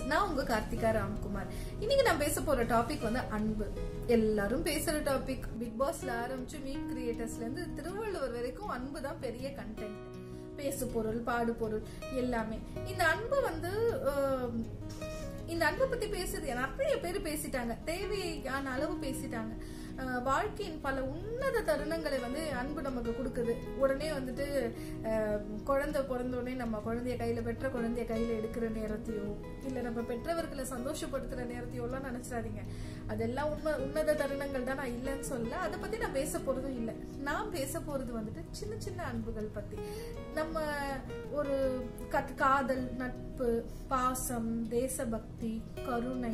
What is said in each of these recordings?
நான் உங்க கார்த்திகா ராம்குமார் இன்னைக்கு நான் பேச போற டாபிக் வந்து அன்பு எல்லாரும் பேசுற டாபிக் பிக் பாஸ்ல ஆரம்பிச்சு மீம் கிரியேட்டர்ஸ்ல இருந்து திருவள்ளுவர் வரைக்கும் அன்பு தான் பெரிய கண்டென்ட் பேசு பொருள் பாடு பொருள் எல்லாமே இந்த அன்பு வந்து ஆஹ், இந்த அன்பை பத்தி பேசுறது நிறைய பேர் பேசிட்டாங்க தேவையான அளவு பேசிட்டாங்க ஆஹ், வாழ்க்கையின் பல உன்னத தருணங்களை வந்து அன்பு நமக்கு கொடுக்குது உடனே வந்துட்டு ஆஹ், குழந்தை பிறந்த உடனே நம்ம குழந்தைய கையில பெற்ற குழந்தைய கையில எடுக்கிற நேரத்தையோ இல்ல நம்ம பெற்றவர்களை சந்தோஷப்படுத்துற நேரத்தையோ எல்லாம் நினைச்சிடாதீங்க அதெல்லாம் உண்மை உன்னத தருணங்கள் தான் நான் இல்லைன்னு சொல்லல அதை பத்தி நான் பேச போறதும் இல்லை நான் பேச போறது வந்துட்டு சின்ன சின்ன அன்புகள் பத்தி நம்ம ஒரு கத்- காதல் நட்பு பாசம் தேசபக்தி கருணை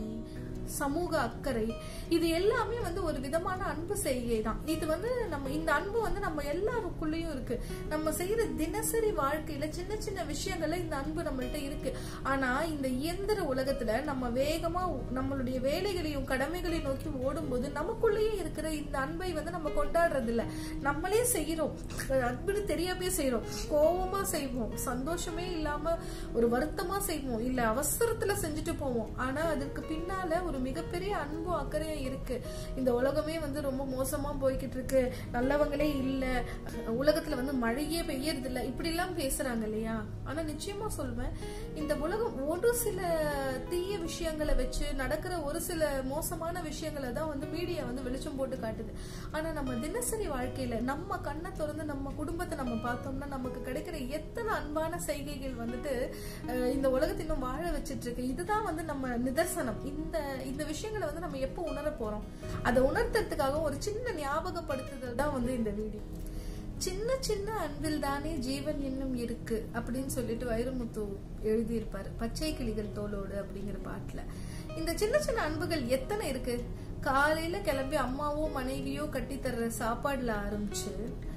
சமூக அக்கறை இது எல்லாமே வந்து ஒரு விதமான அன்பு செய்கை தான் இது வந்து நம்ம இந்த அன்பு வந்து நம்ம எல்லாருக்குள்ளேயும் இருக்கு நம்ம செய்யற தினசரி வாழ்க்கையில சின்ன சின்ன விஷயங்கள்ல இந்த அன்பு நம்மள்ட்ட இருக்கு ஆனா இந்த இயந்திர உலகத்துல நம்ம வேகமா நம்மளுடைய வேலைகளையும் கடமைகளையும் நோக்கி ஓடும்போது நமக்குள்ளேயே இருக்கிற இந்த அன்பை வந்து நம்ம கொண்டாடுறது இல்ல நம்மளே செய்யறோம் அன்புன்னு தெரியாமே செய்யறோம் கோவமா செய்வோம் சந்தோஷமே இல்லாம ஒரு வருத்தமா செய்வோம் இல்ல அவசரத்துல செஞ்சுட்டு போவோம் ஆனா அதுக்கு பின்னால ஒரு மிகப்பெரிய அன்பும் அக்கறையும் இருக்கு இந்த உலகமே வந்து ரொம்ப மோசமா போய்கிட்டு இருக்கு நல்லவங்களே இல்ல உலகத்துல வந்து மழையே பெய்யறது இல்ல இப்படி எல்லாம் பேசுறாங்க இல்லையா ஆனா நிச்சயமா சொல்வேன் இந்த உலகம் ஒரு சில தீய விஷயங்களை வச்சு நடக்கிற ஒரு சில மோசமான விஷயங்களை தான் வந்து மீடியா வந்து வெளிச்சம் போட்டு காட்டுது ஆனா நம்ம தினசரி வாழ்க்கையில நம்ம கண்ணை திறந்து நம்ம குடும்பத்தை நம்ம பார்த்தோம்னா நமக்கு கிடைக்கிற எத்தனை அன்பான செய்கைகள் வந்துட்டு அஹ், இந்த உலகத்தை இன்னும் வாழ வச்சிட்டு இருக்கு இதுதான் வந்து நம்ம நிதர்சனம் இந்த இந்த விஷயங்களை வந்து நம்ம எப்போ உணர போறோம் அதை உணர்த்துறதுக்காக ஒரு சின்ன ஞாபகப்படுத்துதல் தான் வந்து இந்த வீடியோ சின்ன சின்ன அன்பில் தானே ஜீவன் இன்னும் இருக்கு அப்படின்னு சொல்லிட்டு வைரமுத்து எழுதியிருப்பாரு பச்சை கிளிகள் தோலோடு அப்படிங்கிற பாட்டுல இந்த சின்ன சின்ன அன்புகள் எத்தனை இருக்கு காலையில கிளம்பி அம்மாவோ மனைவியோ கட்டி தர்ற சாப்பாடுல ஆரம்பிச்சு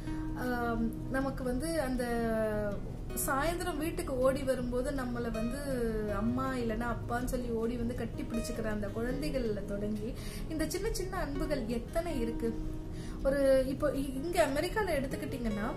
ஆம், நமக்கு வந்து அந்த சாயந்தரம் வீட்டுக்கு ஓடி வரும்போது நம்மள வந்து அம்மா இல்லைன்னா அப்பான்னு சொல்லி ஓடி வந்து கட்டி பிடிச்சுக்கிற அந்த குழந்தைகள்ல தொடங்கி இந்த சின்ன சின்ன அன்புகள் எத்தனை இருக்கு ஒரு இப்போ இ- இங்க அமெரிக்கால எடுத்துக்கிட்டீங்கன்னா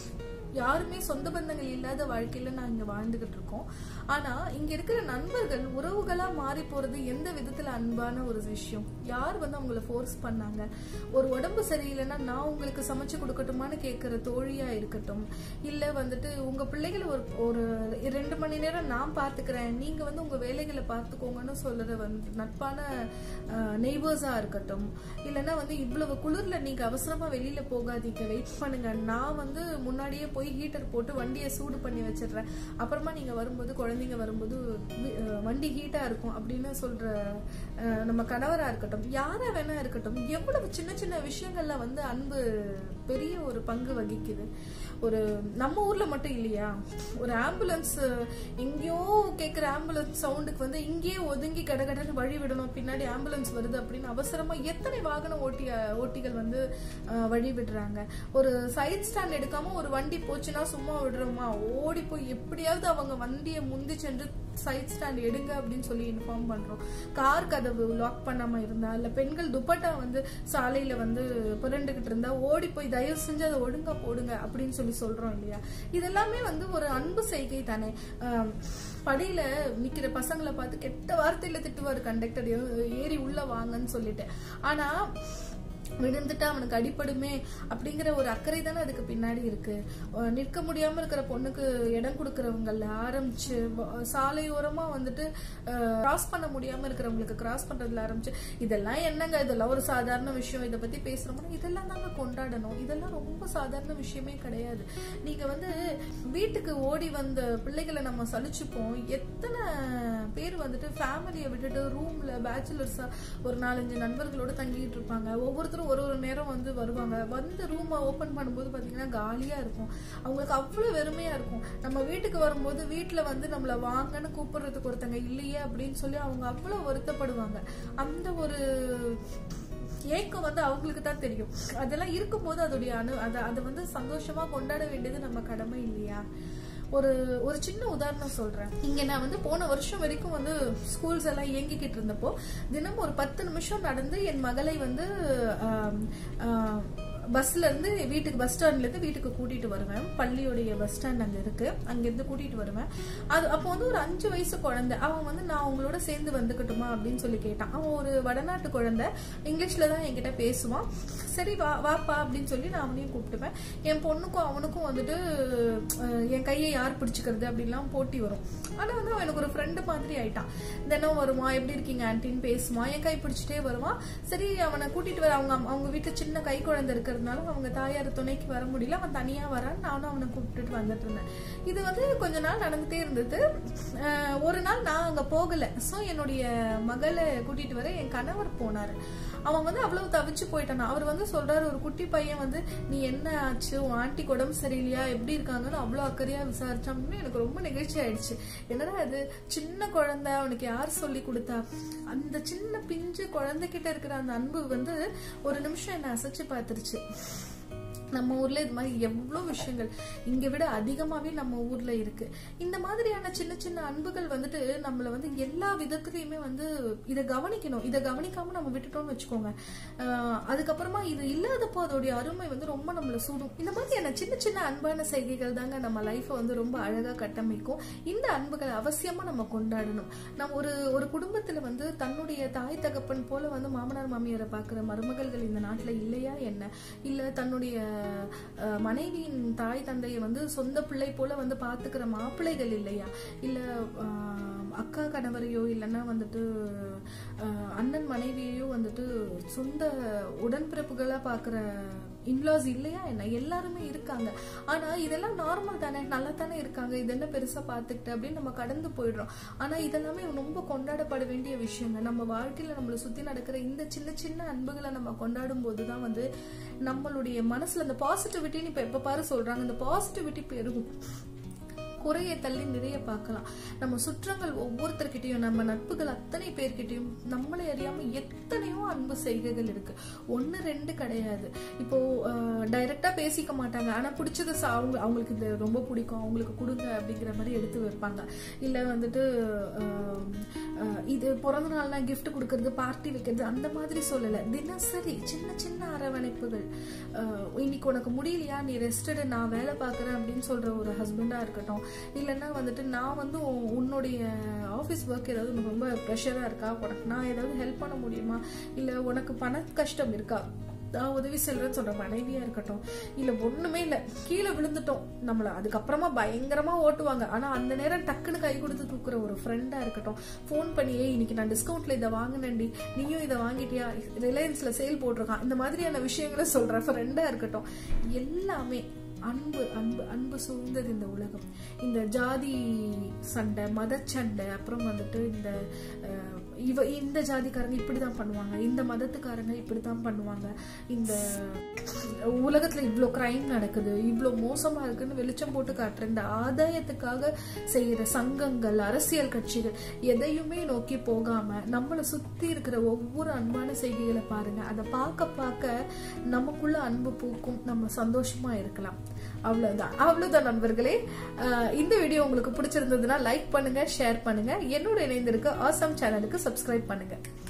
யாருமே சொந்த பந்தங்கள் இல்லாத வாழ்க்கையில நான் இங்க வாழ்ந்துகிட்டு இருக்கோம் ஆனா இங்க இருக்கிற நண்பர்கள் உறவுகளா மாறி போறது எந்த விதத்துல அன்பான ஒரு விஷயம் யார் வந்து அவங்கள ஃபோர்ஸ் பண்ணாங்க ஒரு உடம்பு சரியில்லைன்னா நான் உங்களுக்கு சமைச்சு கொடுக்கட்டுமான்னு கேட்கிற தோழியா இருக்கட்டும் இல்ல வந்துட்டு உங்க பிள்ளைகளை ஒரு ஒரு ரெண்டு மணி நேரம் நான் பாத்துக்கிறேன் நீங்க வந்து உங்க வேலைகளை பார்த்துக்கோங்கன்னு சொல்ற வந்து நட்பான நெய்பர்ஸா இருக்கட்டும் இல்லைன்னா வந்து இவ்வளவு குளிர்ல நீங்க அவசரமா வெளியில போகாதீங்க வெயிட் பண்ணுங்க நான் வந்து முன்னாடியே போய் ஹீட்டர் போட்டு வண்டியை சூடு பண்ணி வச்சிடுறேன் அப்புறமா நீங்க வரும்போது குழந்தைங்க வரும்போது வி- அஹ் வண்டி ஹீட்டா இருக்கும் அப்படின்னு சொல்ற அஹ், நம்ம கணவரா இருக்கட்டும் யாரா வேணா இருக்கட்டும் எவ்வளவு சின்ன சின்ன விஷயங்கள்ல வந்து அன்பு பெரிய ஒரு பங்கு வகிக்குது ஒரு நம்ம ஊர்ல மட்டும் இல்லையா ஒரு ஆம்புலன்ஸ் எங்கேயோ கேக்குற ஆம்புலன்ஸ் சவுண்டுக்கு வந்து இங்கேயே ஒதுங்கி கடகடன்னு வழி விடணும் பின்னாடி ஆம்புலன்ஸ் வருது அப்படின்னு அவசரமா எத்தனை வாகன ஓட்டிய ஓட்டிகள் வந்து அஹ், வழி விடுறாங்க ஒரு சைட் ஸ்டாண்ட் எடுக்காம ஒரு வண்டி போச்சுன்னா சும்மா விடுறோமா ஓடி போய் எப்படியாவது அவங்க வண்டியை முந்தி சென்று சைட் ஸ்டாண்ட் எடுங்க அப்படின்னு சொல்லி இன்ஃபார்ம் பண்றோம் கார் கதவு லாக் பண்ணாம இருந்தா இல்ல பெண்கள் துப்பட்டா வந்து சாலையில வந்து புரண்டுகிட்டு இருந்தா ஓடி போய் தயவு செஞ்சு அதை ஒழுங்கா போடுங்க அப்படின்னு சொல்லி சொல்றோம் இல்லையா இதெல்லாமே வந்து ஒரு அன்பு செய்கை தானே ஆம், படியில நிக்கிற பசங்களை பார்த்து கெட்ட வார்த்தையில திட்டுவாரு கண்டக்டர் ஏறி உள்ள வாங்கன்னு சொல்லிட்டு ஆனா விழுந்துட்டா அவனுக்கு அடிப்படுமே அப்படிங்கிற ஒரு அக்கறை தானே அதுக்கு பின்னாடி இருக்கு அஹ் நிற்க முடியாம இருக்கிற பொண்ணுக்கு இடம் கொடுக்கறவங்கல ஆரம்பிச்சு வ- சாலையோரமா வந்துட்டு கிராஸ் பண்ண முடியாம இருக்கிறவங்களுக்கு கிராஸ் பண்றதுல ஆரம்பிச்சு இதெல்லாம் என்னங்க இதெல்லாம் ஒரு சாதாரண விஷயம் இதை பத்தி பேசுறோம்னா இதெல்லாம் தாங்க கொண்டாடணும் இதெல்லாம் ரொம்ப சாதாரண விஷயமே கிடையாது நீங்க வந்து வீட்டுக்கு ஓடி வந்த பிள்ளைகளை நம்ம சலிச்சுப்போம் எத்தனை பேர் வந்துட்டு ஃபேமிலியை விட்டுட்டு ரூம்ல பேச்சுலர்ஸா ஒரு நாலஞ்சு நண்பர்களோட தங்கிட்டு இருப்பாங்க ஒவ்வொருத்தரும் ஒரு ஒரு நேரம் வந்து வருவாங்க வந்து ரூமை ஓபன் பண்ணும்போது பாத்தீங்கன்னா காலியா இருக்கும் அவங்களுக்கு அவ்வளவு வெறுமையா இருக்கும் நம்ம வீட்டுக்கு வரும்போது வீட்டுல வந்து நம்மள வாங்கன்னு கூப்பிடுறதுக்கு ஒருத்தங்க இல்லையே அப்படின்னு சொல்லி அவங்க அவ்வளவு வருத்தப்படுவாங்க அந்த ஒரு ஏக்கம் வந்து அவங்களுக்கு தான் தெரியும் அதெல்லாம் இருக்கும்போது அதோடைய அனு அதை அதை வந்து சந்தோஷமா கொண்டாட வேண்டியது நம்ம கடமை இல்லையா ஒரு ஒரு சின்ன உதாரணம் சொல்றேன் இங்க நான் வந்து போன வருஷம் வரைக்கும் வந்து ஸ்கூல்ஸ் எல்லாம் இயங்கிக்கிட்டு இருந்தப்போ தினமும் ஒரு பத்து நிமிஷம் நடந்து என் மகளை வந்து ஆம், ஆம், பஸ்ல இருந்து வீட்டுக்கு பஸ் ஸ்டாண்ட்ல இருந்து வீட்டுக்கு கூட்டிட்டு வருவேன் பள்ளியுடைய பஸ் ஸ்டாண்ட் அங்க இருக்கு அங்க இருந்து கூட்டிட்டு வருவேன் அது அப்போ வந்து ஒரு அஞ்சு வயசு குழந்தை அவன் வந்து நான் உங்களோட சேர்ந்து வந்துக்கட்டுமா அப்படின்னு சொல்லி கேட்டான் அவன் ஒரு வடநாட்டு குழந்தை இங்கிலீஷ்ல தான் என்கிட்ட பேசுவான் சரி வா வாப்பா அப்படின்னு சொல்லி நான் அவனையும் கூப்பிட்டுப்பேன் என் பொண்ணுக்கும் அவனுக்கும் வந்துட்டு அஹ், என் கையை யார் பிடிச்சிக்கிறது அப்படின்லாம் போட்டி வரும் ஆனா வந்து அவன் எனக்கு ஒரு ஃப்ரெண்டு மாதிரி ஆயிட்டான் தினம் வருவான் எப்படி இருக்கீங்க ஆன்ட்டின்னு பேசுவான் என் கை பிடிச்சிட்டே வருவான் சரி அவனை கூட்டிட்டு வர அவங்க அவங்க வீட்டுல சின்ன கை குழந்தை இருக்கிறதுனால அவங்க தாயார் துணைக்கு வர முடியல அவன் தனியா வரான் நானும் அவனை கூப்பிட்டுட்டு வந்துட்டு இருந்தேன் இது வந்து கொஞ்ச நாள் நடந்துட்டே இருந்தது அஹ், ஒரு நாள் நான் அங்க போகல சோ என்னுடைய மகளை கூட்டிட்டு வர என் கணவர் போனாரு அவன் வந்து அவ்வளவு தவிச்சு போயிட்டான் அவர் வந்து சொல்றாரு ஒரு குட்டி பையன் வந்து நீ என்ன ஆச்சு உன் ஆண்டி உடம்பு சரியில்லையா எப்படி இருக்காங்கன்னு அவ்வளவு அக்கறையா விசாரிச்சான்னு எனக்கு ரொம்ப நெகிழ்ச்சி ஆயிடுச்சு என்னடா அது சின்ன குழந்தை அவனுக்கு யார் சொல்லி கொடுத்தா அந்த சின்ன பிஞ்சு குழந்தைகிட்ட இருக்கிற அந்த அன்பு வந்து ஒரு நிமிஷம் என்ன அசைச்சு பார்த்துருச்சு நம்ம ஊர்ல இது மாதிரி எவ்வளோ விஷயங்கள் இங்க விட அதிகமாவே நம்ம ஊர்ல இருக்கு இந்த மாதிரியான சின்ன சின்ன அன்புகள் வந்துட்டு நம்மள வந்து எல்லா விதத்துலயுமே வந்து இதை கவனிக்கணும் இதை கவனிக்காம நம்ம விட்டுட்டோம்னு வச்சுக்கோங்க ஆஹ் அதுக்கப்புறமா இது இல்லாதப்போ அதோடைய அருமை வந்து ரொம்ப நம்மள சூடும் இந்த மாதிரியான சின்ன சின்ன அன்பான செய்கைகள் தாங்க நம்ம லைஃப்பை வந்து ரொம்ப அழகா கட்டமைக்கும் இந்த அன்புகளை அவசியமா நம்ம கொண்டாடணும் நம்ம ஒரு ஒரு குடும்பத்துல வந்து தன்னுடைய தாய் தகப்பன் போல வந்து மாமனார் மாமியாரை பார்க்குற மருமகள்கள் இந்த நாட்டுல இல்லையா என்ன இல்ல தன்னுடைய அஹ், மனைவியின் தாய் தந்தையை வந்து சொந்த பிள்ளை போல வந்து பாத்துக்கிற மாப்பிள்ளைகள் இல்லையா இல்ல அஹ், அக்கா கணவரையோ இல்லைன்னா வந்துட்டு அஹ், அண்ணன் மனைவியையோ வந்துட்டு சொந்த உடன்பிறப்புகளா பாக்குற இன்லாஸ் இல்லையா என்ன எல்லாருமே இருக்காங்க ஆனா இதெல்லாம் நார்மல் தானே நல்லா தானே இருக்காங்க இது என்ன பெருசா பாத்துக்கிட்டு அப்படின்னு நம்ம கடந்து போயிடுறோம் ஆனா இதெல்லாமே ரொம்ப கொண்டாடப்பட வேண்டிய விஷயங்க நம்ம வாழ்க்கையில நம்மளை சுத்தி நடக்கிற இந்த சின்ன சின்ன அன்புகளை நம்ம கொண்டாடும் போதுதான் வந்து நம்மளுடைய மனசுல அந்த பாசிட்டிவிட்டின்னு இப்ப எப்ப பாரு சொல்றாங்க இந்த பாசிட்டிவிட்டி பெருகும் குறையை தள்ளி நிறைய பார்க்கலாம் நம்ம சுற்றங்கள் ஒவ்வொருத்தர்கிட்டயும் நம்ம நட்புகள் அத்தனை பேர்கிட்டயும் நம்மளை அறியாம எத்தனையோ அன்பு செய்கைகள் இருக்கு ஒன்னு ரெண்டு கிடையாது இப்போ டைரக்டா பேசிக்க மாட்டாங்க ஆனா பிடிச்சது சா- அவங்க அவங்களுக்கு இது ரொம்ப பிடிக்கும் அவங்களுக்கு கொடுங்க அப்படிங்கிற மாதிரி எடுத்து வைப்பாங்க இல்ல வந்துட்டு ஆஹ், ஆஹ், இது பிறந்த நாள்னா gift கொடுக்கறது பார்ட்டி வைக்கிறது அந்த மாதிரி சொல்லல தினசரி சின்ன சின்ன அரவணைப்புகள் ஆஹ், இன்னைக்கு உனக்கு முடியலையா நீ ரெஸ்டடு நான் வேலை பார்க்கறேன் அப்படின்னு சொல்ற ஒரு ஹஸ்பண்டா இருக்கட்டும் இல்லைன்னா வந்துட்டு நான் வந்து உன்- உன்னுடைய ஆஃபீஸ் ஒர்க் ஏதாவது உனக்கு ரொம்ப ப்ரெஷரா இருக்கா உனக்கு நான் ஏதாவது ஹெல்ப் பண்ண முடியுமா இல்ல உனக்கு பண கஷ்டம் இருக்கா நான் உதவி செல்றேன்னு சொல்ற மனைவியா இருக்கட்டும் இல்ல ஒண்ணுமே இல்ல கீழே விழுந்துட்டோம் நம்மள அதுக்கப்புறமா பயங்கரமா ஓட்டுவாங்க ஆனா அந்த நேரம் டக்குன்னு கை கொடுத்து தூக்குற ஒரு ஃப்ரெண்டா இருக்கட்டும் ஃபோன் பண்ணி "ஏய், இன்னைக்கு நான் டிஸ்கவுண்ட்ல இதை வாங்கினேன்டி நீயும் இதை வாங்கிட்டியா ரிலையன்ஸ்ல சேல் போட்டிருக்கான் இந்த மாதிரியான விஷயங்களை சொல்ற ஃப்ரெண்டா இருக்கட்டும் எல்லாமே அன்பு அன்பு அன்பு சூழ்ந்தது இந்த உலகம் இந்த ஜாதி சண்டை மதச்சண்டை அப்புறம் வந்துட்டு இந்த அஹ், இவ இந்த ஜாதிக்காரங்க இப்படிதான் பண்ணுவாங்க இந்த மதத்துக்காரங்க இப்படிதான் பண்ணுவாங்க இந்த உலகத்துல இவ்ளோ கிரைம் நடக்குது இவ்ளோ மோசமா இருக்குன்னு வெளிச்சம் போட்டு காட்டுற இந்த ஆதாயத்துக்காக செய்யற சங்கங்கள் அரசியல் கட்சிகள் எதையுமே நோக்கி போகாம நம்மளை சுத்தி இருக்கிற ஒவ்வொரு அன்பான செய்திகளை பாருங்க அதை பார்க்க பார்க்க நமக்குள்ள அன்பு பூக்கும் நம்ம சந்தோஷமா இருக்கலாம் அவ்வளவுதான் அவ்வளவுதான் நண்பர்களே அஹ் இந்த வீடியோ உங்களுக்கு பிடிச்சிருந்ததுன்னா லைக் பண்ணுங்க ஷேர் பண்ணுங்க என்னோட இணைந்திருக்க ஆசம் சேனலுக்கு சப்ஸ்கிரைப் பண்ணுங்க